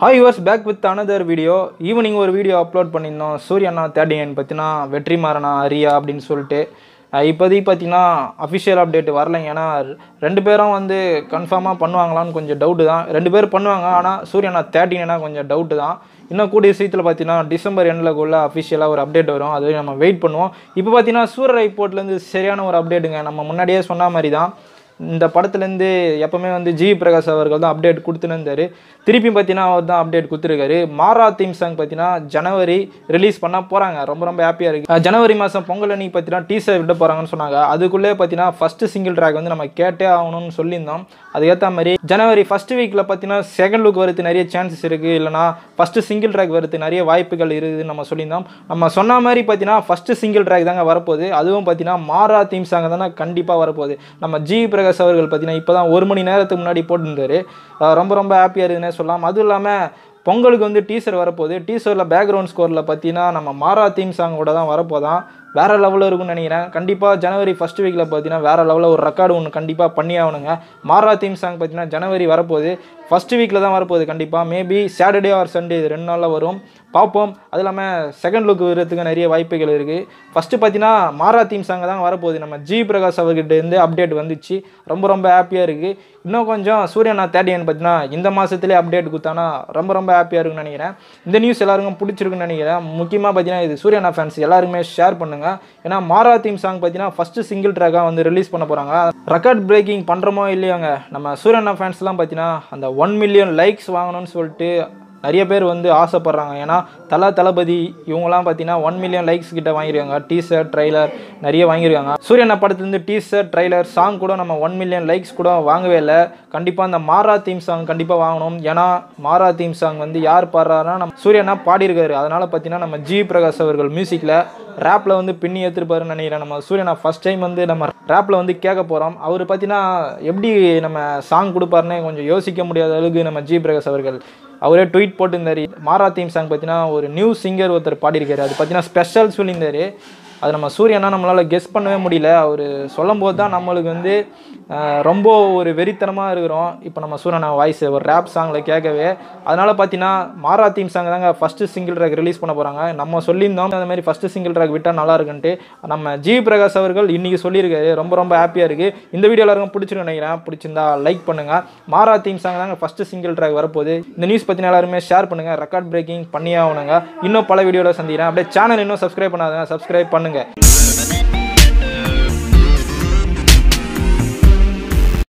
hi yours back with another video evening ஒரு video upload பண்ணியிருந்தோம் சூரியண்ணா தேர்ட்டி நைன் பற்றினா வெற்றிமாறனா அரியா அப்படின்னு சொல்லிட்டு அஹ் இப்போதைக்கு பார்த்தீங்கன்னா அஃபிஷியல் அப்டேட் வரலைங்க ஏன்னா ரெண்டு பேரும் வந்து கன்ஃபார்மாக பண்ணுவாங்களான்னு கொஞ்சம் டவுட்டு தான் ரெண்டு பேர் பண்ணுவாங்க ஆனால் சூரியண்ணா தேர்ட்டி நைனா கொஞ்சம் டவுட்டு தான் இன்னும் கூடிய சீக்கிரத்தில் பார்த்தீங்கன்னா டிசம்பர் எண்டில் அஃபிஷியலாக ஒரு அப்டேட் வரும் அது வரையும் நம்ம வெயிட் பண்ணுவோம் இப்போ பார்த்தீங்கன்னா சூரிய ரிப்போர்ட்லேருந்து சரியான ஒரு அப்டேட்டுங்க நம்ம முன்னாடியே சொன்ன மாதிரி தான் இந்த படத்துலேருந்து எப்பவுமே வந்து ஜி பிரகாஷ் அவர்கள் தான் அப்டேட் கொடுத்துன்னு இருந்தார் திருப்பி பார்த்தீங்கன்னா அவர் தான் அப்டேட் கொடுத்துருக்காரு மாரா தீம் சாங் பார்த்தீங்கன்னா ஜனவரி ரிலீஸ் பண்ண போகிறாங்க ரொம்ப ரொம்ப ஹாப்பியாக இருக்குது ஜனவரி மாதம் பொங்கல் அன்னைக்கு பார்த்தீங்கன்னா டீசர் விட போகிறாங்கன்னு சொன்னாங்க அதுக்குள்ளே பார்த்தீங்கன்னா ஃபஸ்ட்டு சிங்கிள் ட்ராக் வந்து நம்ம கேட்டே ஆகணும்னு சொல்லியிருந்தோம் அதுக்கேற்ற மாதிரி ஜனவரி ஃபஸ்ட் வீக்கில் பார்த்தீங்கன்னா செகண்ட் லுக் வரது நிறைய சான்சஸ் இருக்குது இல்லைனா ஃபஸ்ட்டு சிங்கிள் ட்ராக் வரது நிறைய வாய்ப்புகள் இருக்குதுன்னு நம்ம சொல்லியிருந்தோம் நம்ம சொன்ன மாதிரி பார்த்தீங்கன்னா ஃபஸ்ட்டு சிங்கிள் ட்ராக் தாங்க வரப்போகுது அதுவும் பார்த்தீங்கன்னா மாரா தீம் சாங் தானே கண்டிப்பாக வரப்போகுது நம்ம ஜி பிரகாஷ் அவர்கள் பார்த்தீங்கன்னா இப்போ தான் ஒரு மணி நேரத்துக்கு முன்னாடி போட்டிருந்தாரு அஹ் ரொம்ப ரொம்ப ஹாப்பியாக இருக்குதுன்னே சொல்லலாம் அதுவும் இல்லாமல் பொங்கலுக்கு வந்து டீசர் வரப்போகுது டீசரில் பேக்ரவுண்ட் ஸ்கோரில் பார்த்தீங்கன்னா நம்ம மாரா தீம் சாங்கோட தான் வரப்போதான் வேறு லெவலில் இருக்கும்னு நினைக்கிறேன் கண்டிப்பாக ஜனவரி ஃபஸ்ட் வீக்கில் பார்த்தீங்கன்னா வேறு லெவலில் ஒரு ரெக்கார்டு ஒன்று கண்டிப்பாக பண்ணி ஆகணுங்க மாரா தீம் சாங் பார்த்தீங்கன்னா ஜனவரி வரப்போகுது ஃபஸ்ட் வீக்கில் தான் வரப்போகுது கண்டிப்பாக மேபி சாட்டர்டே ஆர் சண்டே இது ரெண்டு நாளில் வரும் பார்ப்போம் அது இல்லாமல் செகண்ட் லுக் வரதுக்கு நிறைய வாய்ப்புகள் இருக்குது ஃபஸ்ட்டு பார்த்தீங்கன்னா மாரா தீம் சாங் தான் வரப்போகுது நம்ம ஜி பிரகாஷ் அவர்கிட்ட இருந்து அப்டேட் வந்துச்சு ரொம்ப ரொம்ப ஹாப்பியாக இருக்குது இன்னும் கொஞ்சம் சூரியனா தேர்ட்டியன் பார்த்தீங்கன்னா இந்த மாதத்துலேயே அப்டேட் கொடுத்தானா ரொம்ப ரொம்ப ஹாப்பியாக இருக்குன்னு நினைக்கிறேன் இந்த நியூஸ் எல்லாருக்கும் பிடிச்சிருக்குன்னு நினைக்கிறேன் முக்கியமாக பார்த்தீங்கன்னா இது சூரியனா ஃபேன்ஸ் எல்லாருமே ஷேர் பண்ணுங்கள் ஏன்னா மாரா தீம் சாங் பார்த்தீங்கன்னா ஃபஸ்ட்டு சிங்கிள் ட்ராக்காக வந்து ரிலீஸ் பண்ண போகிறாங்க ரெக்கார்ட் பிரேக்கிங் பண்ணுறோமோ இல்லையோங்க நம்ம சூரியனா ஃபேன்ஸ்லாம் பார்த்தீங்கன்னா அந்த ஒன் மில்லியன் லைக்ஸ் வாங்கணும்னு சொல்லிட்டு நிறைய பேர் வந்து ஆசைப்பட்றாங்க ஏன்னா தல தளபதி இவங்கலாம் பார்த்தீங்கன்னா ஒன் மில்லியன் லைக்ஸ் கிட்ட வாங்கியிருக்காங்க டீசர் ட்ரைலர் நிறைய வாங்கியிருக்காங்க சூரியனை படத்துலேருந்து டீசர் ட்ரைலர் சாங் கூட நம்ம ஒன் மில்லியன் லைக்ஸ் கூட வாங்கவே இல்லை கண்டிப்பாக அந்த மாரா தீம் சாங் கண்டிப்பாக வாங்கணும் ஏன்னா மாரா தீம் சாங் வந்து யார் பாடுறாருன்னா நம்ம சூரியனா பாடியிருக்காரு அதனால் பார்த்தீங்கன்னா நம்ம ஜி பிரகாஷ் அவர்கள் மியூசிக்கில் ரேப்பில் வந்து பின்னி எடுத்துருப்பாருன்னு நினைக்கிறேன் நம்ம சூரியனா ஃபஸ்ட் டைம் வந்து நம்ம ரேப்பில் வந்து கேட்க போகிறோம் அவர் பார்த்தீங்கன்னா எப்படி நம்ம சாங் கொடுப்பாருன்னு கொஞ்சம் யோசிக்க முடியாத அளவுக்கு நம்ம ஜி பிரகாஷ் அவர்கள் அவரே ட்வீட் போட்டிருந்தாரு மாரா தீம் சாங் பார்த்தீங்கன்னா ஒரு நியூ சிங்கர் ஒருத்தர் பாடியிருக்காரு அது பார்த்தீங்கன்னா ஸ்பெஷல் சொல்லியிருந்தாரு அது நம்ம சூரியனா நம்மளால் கெஸ் பண்ணவே முடியல அவர் சொல்லும்போது தான் நம்மளுக்கு வந்து அஹ், ரொம்ப ஒரு வெறித்தனமாக இருக்கிறோம் இப்போ நம்ம சூரியனா வாய்ஸ் ஒரு ரேப் சாங்கில் கேட்கவே அதனால் பார்த்தீங்கன்னா மாரா தீம் சாங் தாங்க ஃபஸ்ட்டு சிங்கிள் ட்ராக் ரிலீஸ் பண்ண போகிறாங்க நம்ம சொல்லியிருந்தோம் அந்த மாதிரி ஃபஸ்ட்டு சிங்கிள் ட்ராக் விட்டால் நல்லா இருக்குன்ட்டு நம்ம ஜி பிரகாஷ் அவர்கள் இன்றைக்கி சொல்லியிருக்காரு ரொம்ப ரொம்ப ஹாப்பியாக இருக்குது இந்த வீடியோ எல்லாருக்கும் பிடிச்சிருக்கு நினைக்கிறேன் பிடிச்சிருந்தா லைக் பண்ணுங்கள் மாரா தீம் சாங் தாங்க ஃபஸ்ட்டு சிங்கிள் ட்ராக் வரப்போகுது இந்த நியூஸ் பற்றின எல்லாருமே ஷேர் பண்ணுங்கள் ரெக்கார்ட் பிரேக்கிங் பண்ணியே ஆகணுங்க இன்னும் பல வீடியோவில் சந்திக்கிறேன் அப்படியே சேனல் இன்னும் சப்ஸ்கிரைப் பண்ணாதுங்க சப்ஸ்கிரைப் பண்ணுங்கள்